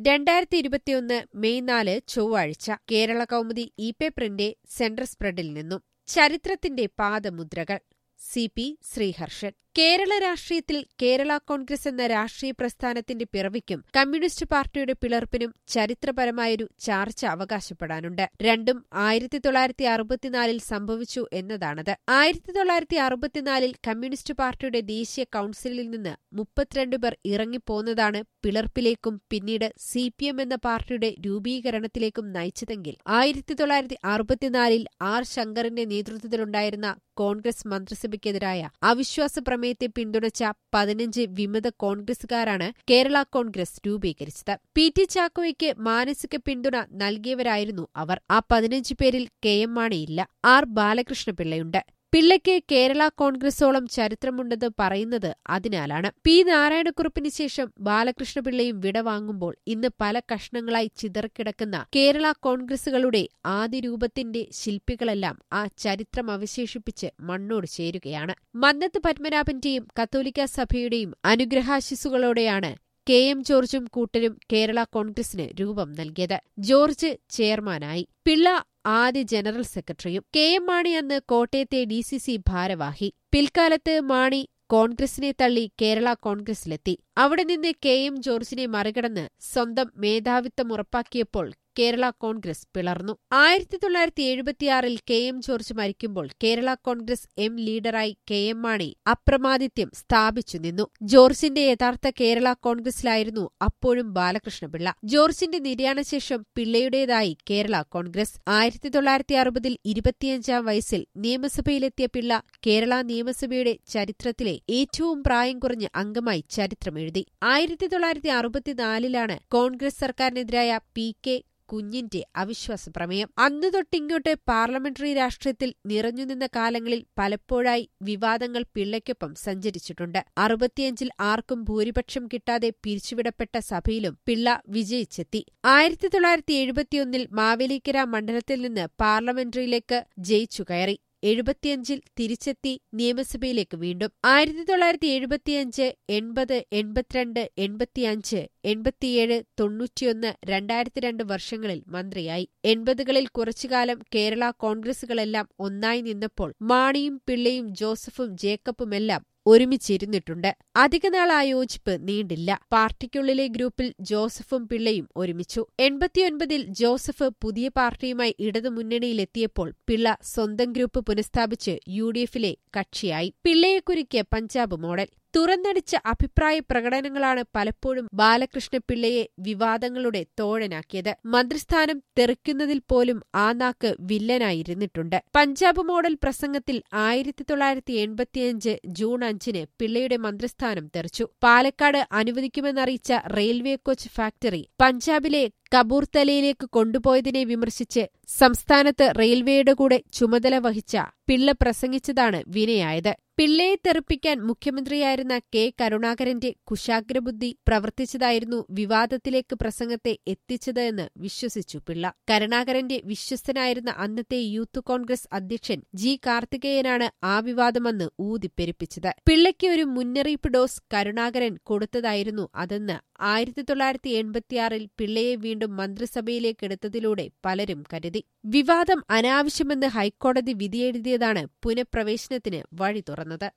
രണ്ടായിരത്തി ഇരുപത്തിയൊന്ന് മെയ് നാല് ചൊവ്വാഴ്ച കേരള കൗമുദി ഇ പേപ്പറിന്റെ സെന്റർ സ്പ്രെഡിൽ നിന്നും ചരിത്രത്തിന്റെ പാദമുദ്രകൾ സി പി ശ്രീഹർഷൻ കേരള രാഷ്ട്രീയത്തിൽ കേരള കോൺഗ്രസ് എന്ന രാഷ്ട്രീയ പ്രസ്ഥാനത്തിന്റെ പിറവിക്കും കമ്മ്യൂണിസ്റ്റ് പാർട്ടിയുടെ പിളർപ്പിനും ചരിത്രപരമായൊരു ചാർച്ച അവകാശപ്പെടാനുണ്ട് രണ്ടും ആയിരത്തി തൊള്ളായിരത്തി അറുപത്തിനാലിൽ സംഭവിച്ചു എന്നതാണത് ആയിരത്തി തൊള്ളായിരത്തി അറുപത്തിനാലിൽ കമ്മ്യൂണിസ്റ്റ് പാർട്ടിയുടെ ദേശീയ കൌൺസിലിൽ നിന്ന് മുപ്പത്തിരണ്ട് പേർ ഇറങ്ങിപ്പോന്നതാണ് പിളർപ്പിലേക്കും പിന്നീട് സി പി എം എന്ന പാർട്ടിയുടെ രൂപീകരണത്തിലേക്കും നയിച്ചതെങ്കിൽ ആയിരത്തി തൊള്ളായിരത്തി അറുപത്തിനാലിൽ ആർ ശങ്കറിന്റെ നേതൃത്വത്തിലുണ്ടായിരുന്ന കോൺഗ്രസ് മന്ത്രിസഭയ്ക്കെതിരായ അവിശ്വാസ പ്രമേയത്തെ പിന്തുണച്ച പതിനഞ്ച് വിമത കോൺഗ്രസുകാരാണ് കേരള കോൺഗ്രസ് രൂപീകരിച്ചത് പി ടി ചാക്കോയ്ക്ക് മാനസിക പിന്തുണ നൽകിയവരായിരുന്നു അവർ ആ പതിനഞ്ച് പേരിൽ കെ എം മാണിയില്ല ആർ ബാലകൃഷ്ണപിള്ളയുണ്ട് പിള്ളയ്ക്ക് കേരള കോൺഗ്രസോളം ചരിത്രമുണ്ടെന്ന് പറയുന്നത് അതിനാലാണ് പി നാരായണക്കുറുപ്പിന് ശേഷം ബാലകൃഷ്ണപിള്ളയും വിടവാങ്ങുമ്പോൾ ഇന്ന് പല കഷ്ണങ്ങളായി ചിതറിക്കിടക്കുന്ന കേരള കോൺഗ്രസുകളുടെ ആദ്യ രൂപത്തിന്റെ ശില്പികളെല്ലാം ആ ചരിത്രം അവശേഷിപ്പിച്ച് മണ്ണോട് ചേരുകയാണ് മന്നത്ത് പത്മനാഭന്റെയും കത്തോലിക്ക സഭയുടെയും അനുഗ്രഹാശിസുകളോടെയാണ് കെ എം ജോർജും കൂട്ടരും കേരള കോൺഗ്രസിന് രൂപം നൽകിയത് ജോർജ് ചെയർമാനായി പിള്ള ആദ്യ ജനറൽ സെക്രട്ടറിയും കെ എം മാണി അന്ന് കോട്ടയത്തെ ഡി സി സി ഭാരവാഹി പിൽക്കാലത്ത് മാണി കോൺഗ്രസിനെ തള്ളി കേരള കോൺഗ്രസിലെത്തി അവിടെ നിന്ന് കെ എം ജോർജിനെ മറികടന്ന് സ്വന്തം മേധാവിത്വം ഉറപ്പാക്കിയപ്പോൾ കേരള കോൺഗ്രസ് പിളർന്നു ആയിരത്തി തൊള്ളായിരത്തി എഴുപത്തിയാറിൽ കെ എം ജോർജ് മരിക്കുമ്പോൾ കേരള കോൺഗ്രസ് എം ലീഡറായി കെ എം മാണി അപ്രമാദിത്യം സ്ഥാപിച്ചു നിന്നു ജോർജിന്റെ യഥാർത്ഥ കേരള കോൺഗ്രസിലായിരുന്നു അപ്പോഴും ബാലകൃഷ്ണപിള്ള ജോർജിന്റെ നിര്യാണശേഷം പിള്ളയുടേതായി കേരള കോൺഗ്രസ് ആയിരത്തി തൊള്ളായിരത്തി അറുപതിൽ ഇരുപത്തിയഞ്ചാം വയസ്സിൽ നിയമസഭയിലെത്തിയ പിള്ള കേരള നിയമസഭയുടെ ചരിത്രത്തിലെ ഏറ്റവും പ്രായം കുറഞ്ഞ അംഗമായി ചരിത്രമെഴുതി ആയിരത്തി തൊള്ളായിരത്തി അറുപത്തിനാലിലാണ് കോൺഗ്രസ് സർക്കാരിനെതിരായ പി കെ കുഞ്ഞിന്റെ അവിശ്വാസ പ്രമേയം അന്നു തൊട്ടിങ്ങോട്ട് പാർലമെന്ററി രാഷ്ട്രീയത്തിൽ നിറഞ്ഞുനിന്ന കാലങ്ങളിൽ പലപ്പോഴായി വിവാദങ്ങൾ പിള്ളയ്ക്കൊപ്പം സഞ്ചരിച്ചിട്ടുണ്ട് അറുപത്തിയഞ്ചിൽ ആർക്കും ഭൂരിപക്ഷം കിട്ടാതെ പിരിച്ചുവിടപ്പെട്ട സഭയിലും പിള്ള വിജയിച്ചെത്തി ആയിരത്തി തൊള്ളായിരത്തി എഴുപത്തിയൊന്നിൽ മാവേലിക്കര മണ്ഡലത്തിൽ നിന്ന് പാർലമെന്ററിയിലേക്ക് ജയിച്ചു കയറി എഴുപത്തിയഞ്ചിൽ തിരിച്ചെത്തി നിയമസഭയിലേക്ക് വീണ്ടും ആയിരത്തി തൊള്ളായിരത്തി എഴുപത്തിയഞ്ച് എൺപത് എൺപത്തിരണ്ട് എൺപത്തിയഞ്ച് എൺപത്തിയേഴ് തൊണ്ണൂറ്റിയൊന്ന് രണ്ടായിരത്തി രണ്ട് വർഷങ്ങളിൽ മന്ത്രിയായി എൺപതുകളിൽ കുറച്ചുകാലം കേരള കോൺഗ്രസുകളെല്ലാം ഒന്നായി നിന്നപ്പോൾ മാണിയും പിള്ളയും ജോസഫും ജേക്കബുമെല്ലാം ഒരുമിച്ചിരുന്നിട്ടുണ്ട് അധികനാൾ ആ യോജിപ്പ് നീണ്ടില്ല പാർട്ടിക്കുള്ളിലെ ഗ്രൂപ്പിൽ ജോസഫും പിള്ളയും ഒരുമിച്ചു എൺപത്തിയൊൻപതിൽ ജോസഫ് പുതിയ പാർട്ടിയുമായി ഇടതുമുന്നണിയിലെത്തിയപ്പോൾ പിള്ള സ്വന്തം ഗ്രൂപ്പ് പുനഃസ്ഥാപിച്ച് യു ഡി എഫിലെ കക്ഷിയായി പിള്ളയെക്കുരുക്കിയ പഞ്ചാബ് മോഡൽ തുറന്നടിച്ച അഭിപ്രായ പ്രകടനങ്ങളാണ് പലപ്പോഴും ബാലകൃഷ്ണപിള്ളയെ വിവാദങ്ങളുടെ തോഴനാക്കിയത് മന്ത്രിസ്ഥാനം തെറിക്കുന്നതിൽ പോലും ആ നാക്ക് വില്ലനായിരുന്നിട്ടുണ്ട് പഞ്ചാബ് മോഡൽ പ്രസംഗത്തിൽ ആയിരത്തി തൊള്ളായിരത്തി എൺപത്തിയഞ്ച് ജൂൺ അഞ്ചിന് പിള്ളയുടെ മന്ത്രിസ്ഥാനം തെറിച്ചു പാലക്കാട് അനുവദിക്കുമെന്നറിയിച്ച റെയിൽവേ കോച്ച് ഫാക്ടറി പഞ്ചാബിലെ കബൂർത്തലയിലേക്ക് കൊണ്ടുപോയതിനെ വിമർശിച്ച് സംസ്ഥാനത്ത് റെയിൽവേയുടെ കൂടെ ചുമതല വഹിച്ച പിള്ള പ്രസംഗിച്ചതാണ് വിനയായത് പിള്ളയെ തെറിപ്പിക്കാൻ മുഖ്യമന്ത്രിയായിരുന്ന കെ കരുണാകരന്റെ കുശാഗ്രബുദ്ധി പ്രവർത്തിച്ചതായിരുന്നു വിവാദത്തിലേക്ക് പ്രസംഗത്തെ എത്തിച്ചത് എന്ന് വിശ്വസിച്ചു പിള്ള കരുണാകരന്റെ വിശ്വസ്തനായിരുന്ന അന്നത്തെ യൂത്ത് കോൺഗ്രസ് അധ്യക്ഷൻ ജി കാർത്തികേയനാണ് ആ വിവാദമെന്ന് ഊതിപ്പെരുപ്പിച്ചത് പിള്ളയ്ക്ക് ഒരു മുന്നറിയിപ്പ് ഡോസ് കരുണാകരൻ കൊടുത്തതായിരുന്നു അതെന്ന് ആയിരത്തി തൊള്ളായിരത്തി എൺപത്തിയാറിൽ പിള്ളയെ വീണ്ടും മന്ത്രിസഭയിലേക്കെടുത്തതിലൂടെ പലരും കരുതി വിവാദം അനാവശ്യമെന്ന് ഹൈക്കോടതി വിധിയെഴുതിയതാണ് പുനഃപ്രവേശനത്തിന് വഴി തുറന്നത്